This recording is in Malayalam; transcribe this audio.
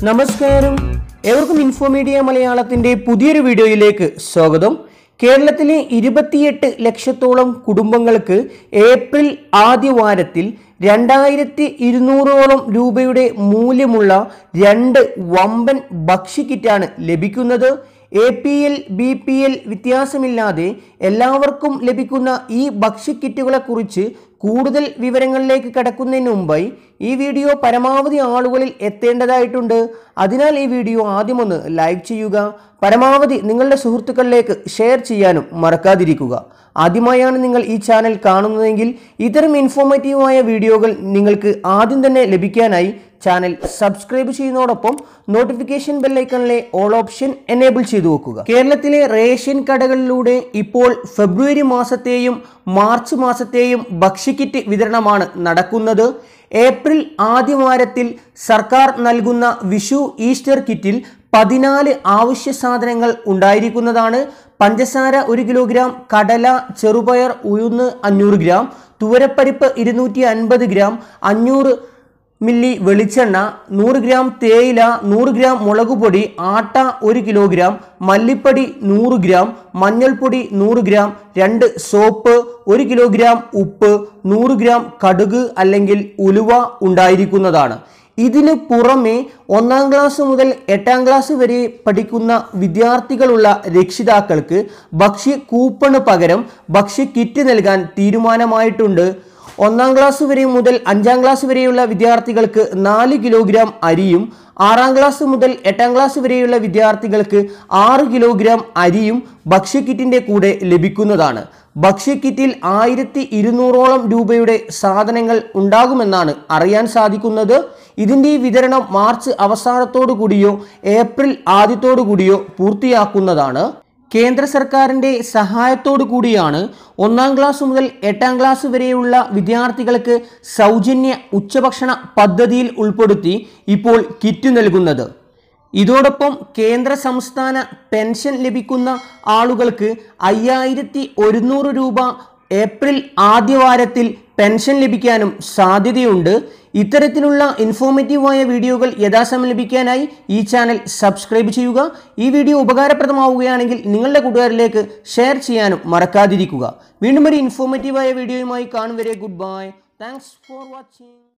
നമസ്കാരം എവർക്കും ഇൻഫോമീഡിയ മലയാളത്തിന്റെ പുതിയൊരു വീഡിയോയിലേക്ക് സ്വാഗതം കേരളത്തിലെ ഇരുപത്തിയെട്ട് ലക്ഷത്തോളം കുടുംബങ്ങൾക്ക് ഏപ്രിൽ ആദ്യ വാരത്തിൽ രണ്ടായിരത്തി ഇരുന്നൂറോളം രൂപയുടെ മൂല്യമുള്ള രണ്ട് വമ്പൻ ഭക്ഷ്യക്കിറ്റാണ് ലഭിക്കുന്നത് A P L B P L വ്യത്യാസമില്ലാതെ എല്ലാവർക്കും ലഭിക്കുന്ന ഈ ഭക്ഷ്യക്കിറ്റുകളെ കുറിച്ച് കൂടുതൽ വിവരങ്ങളിലേക്ക് കടക്കുന്നതിന് മുമ്പായി ഈ വീഡിയോ പരമാവധി ആളുകളിൽ എത്തേണ്ടതായിട്ടുണ്ട് അതിനാൽ ഈ വീഡിയോ ആദ്യമൊന്ന് ലൈക്ക് ചെയ്യുക പരമാവധി നിങ്ങളുടെ സുഹൃത്തുക്കളിലേക്ക് ഷെയർ ചെയ്യാനും മറക്കാതിരിക്കുക ആദ്യമായാണ് നിങ്ങൾ ഈ ചാനൽ കാണുന്നതെങ്കിൽ ഇത്തരം ഇൻഫോർമേറ്റീവായ വീഡിയോകൾ നിങ്ങൾക്ക് ആദ്യം തന്നെ ലഭിക്കാനായി ചാനൽ സബ്സ്ക്രൈബ് ചെയ്യുന്നതോടൊപ്പം നോട്ടിഫിക്കേഷൻ ബെല്ലൈക്കണിലെ ഓൾ ഓപ്ഷൻ എനേബിൾ ചെയ്തു വെക്കുക കേരളത്തിലെ റേഷൻ കടകളിലൂടെ ഇപ്പോൾ ഫെബ്രുവരി മാസത്തെയും മാർച്ച് മാസത്തെയും ഭക്ഷ്യക്കിറ്റ് വിതരണമാണ് നടക്കുന്നത് ഏപ്രിൽ ആദ്യ വാരത്തിൽ സർക്കാർ നൽകുന്ന വിഷു ഈസ്റ്റർ കിറ്റിൽ പതിനാല് അവശ്യ സാധനങ്ങൾ ഉണ്ടായിരിക്കുന്നതാണ് പഞ്ചസാര ഒരു കിലോഗ്രാം കടല ചെറുപയർ ഉഴുന്ന് അഞ്ഞൂറ് ഗ്രാം തുവരപ്പരിപ്പ് ഇരുന്നൂറ്റി അൻപത് ഗ്രാം അഞ്ഞൂറ് മില്ലി വെളിച്ചെണ്ണ നൂറ് ഗ്രാം തേയില നൂറ് ഗ്രാം മുളക് പൊടി ആട്ട ഒരു കിലോഗ്രാം മല്ലിപ്പൊടി നൂറ് ഗ്രാം മഞ്ഞൾപ്പൊടി നൂറ് ഗ്രാം രണ്ട് സോപ്പ് ഒരു കിലോഗ്രാം ഉപ്പ് നൂറ് ഗ്രാം കടുക് അല്ലെങ്കിൽ ഉലുവ ഉണ്ടായിരിക്കുന്നതാണ് ഇതിന് പുറമെ ഒന്നാം ക്ലാസ് മുതൽ എട്ടാം ക്ലാസ് വരെ പഠിക്കുന്ന വിദ്യാർത്ഥികളുള്ള രക്ഷിതാക്കൾക്ക് ഭക്ഷ്യ കൂപ്പണ് പകരം ഭക്ഷ്യ കിറ്റ് നൽകാൻ തീരുമാനമായിട്ടുണ്ട് ഒന്നാം ക്ലാസ് വരെ മുതൽ അഞ്ചാം ക്ലാസ് വരെയുള്ള വിദ്യാർത്ഥികൾക്ക് നാല് കിലോഗ്രാം അരിയും ആറാം ക്ലാസ് മുതൽ എട്ടാം ക്ലാസ് വരെയുള്ള വിദ്യാർത്ഥികൾക്ക് ആറ് കിലോഗ്രാം അരിയും ഭക്ഷ്യക്കിറ്റിൻ്റെ കൂടെ ലഭിക്കുന്നതാണ് ഭക്ഷ്യക്കിറ്റിൽ ആയിരത്തി ഇരുന്നൂറോളം രൂപയുടെ സാധനങ്ങൾ ഉണ്ടാകുമെന്നാണ് അറിയാൻ സാധിക്കുന്നത് ഇതിൻ്റെ ഈ വിതരണം മാർച്ച് അവസാനത്തോടു കൂടിയോ ഏപ്രിൽ ആദ്യത്തോടു കൂടിയോ പൂർത്തിയാക്കുന്നതാണ് കേന്ദ്ര സർക്കാരിൻ്റെ സഹായത്തോടു കൂടിയാണ് ഒന്നാം ക്ലാസ് മുതൽ എട്ടാം ക്ലാസ് വരെയുള്ള വിദ്യാർത്ഥികൾക്ക് സൗജന്യ ഉച്ചഭക്ഷണ പദ്ധതിയിൽ ഉൾപ്പെടുത്തി ഇപ്പോൾ കിറ്റ് നൽകുന്നത് ഇതോടൊപ്പം കേന്ദ്ര സംസ്ഥാന പെൻഷൻ ലഭിക്കുന്ന ആളുകൾക്ക് അയ്യായിരത്തി ഒരുന്നൂറ് രൂപ ഏപ്രിൽ ആദ്യവാരത്തിൽ പെൻഷൻ ലഭിക്കാനും സാധ്യതയുണ്ട് ഇത്തരത്തിലുള്ള ഇൻഫോർമേറ്റീവായ വീഡിയോകൾ യഥാസമയം ലഭിക്കാനായി ഈ ചാനൽ സബ്സ്ക്രൈബ് ചെയ്യുക ഈ വീഡിയോ ഉപകാരപ്രദമാവുകയാണെങ്കിൽ നിങ്ങളുടെ കൂട്ടുകാരിലേക്ക് ഷെയർ ചെയ്യാനും മറക്കാതിരിക്കുക വീണ്ടും ഒരു ഇൻഫോർമേറ്റീവായ വീഡിയോയുമായി കാണും വരെ good bye thanks for watching